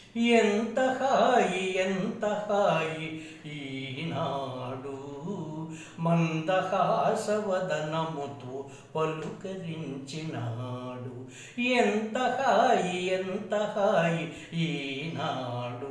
ఎంత హాయి ఎంత హాయి ఈనాడు మందహాసవదనముతో పలుకరించినాడు ఎంత హాయి ఎంత హాయి ఈనాడు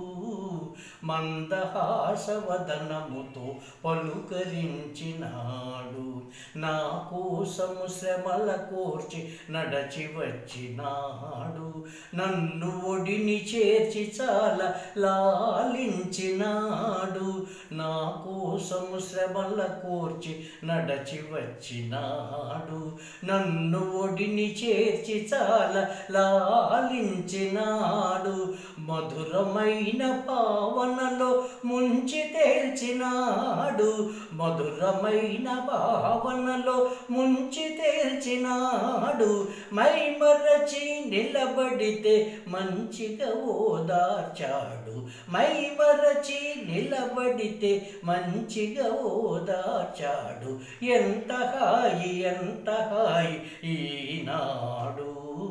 మందహాసవదనముతో పలుకరించినాడు నా కోసము శ్రమల కోర్చి నడచి వచ్చినాడు నన్ను ఒడిని చేర్చి చాలా లాలించినాడు నా కోసము శ్రమల కోర్చి నడచి వచ్చినాడు నన్ను ఒడిని చేర్చి చాలా లాలించినాడు మధురమైన భావనలో ముంచి తేల్చినాడు మధురమైన భావనలో ముంచి తేల్చినాడు మై మరచి నిలబడితే మంచిగా ఓదార్చాడు మై మరచి నిలబడితే మంచిగా ఓదార్చాడు ఎంత హాయి ఎంత హాయి ఈనాడు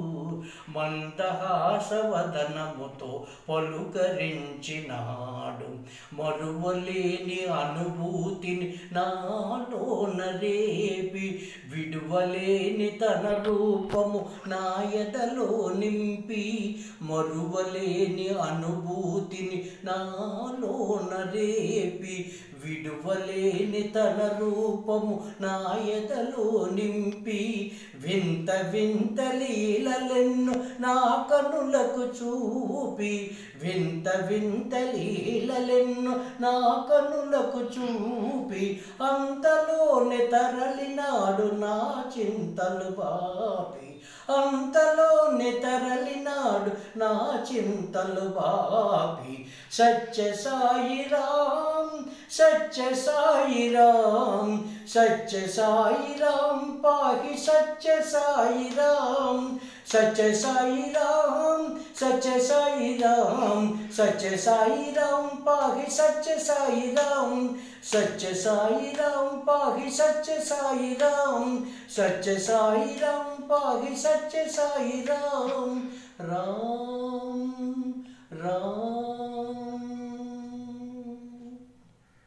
మందహాసవదనముతో పలుకరించినాడు మరువలేని అనుభూతిని నాలోన రేపి విడువలేని తన రూపము నా ఎదలో నింపి మరువలేని అనుభూతిని నాలోన రేపి విడువలేని తన రూపము నా ఎదలో నింపి వింత వింత లీలలెన్ను నా కనులకు చూపి వింత వింత లీలలెన్ను నా కనులకు చూపి అంతలోనే తరలినాడు నా చింతలు బాపి అంతలోనే తరలినాడు నా చింతలు బాపి సత్య సాయిరాం సత్య సాయిరాం సత్య సాయిరాం పాహి సత్య సాయిరాం సత్య సాయిరాం సత్య సాయిరాం సత్య సాయిరాం పాహి సత్య సాయిరాం సత్య సాయిరాం పాహి సత్య సాయిరాం సత్య సాయిరాం పాహి సత్య సాయిరాం రామ్ రామ్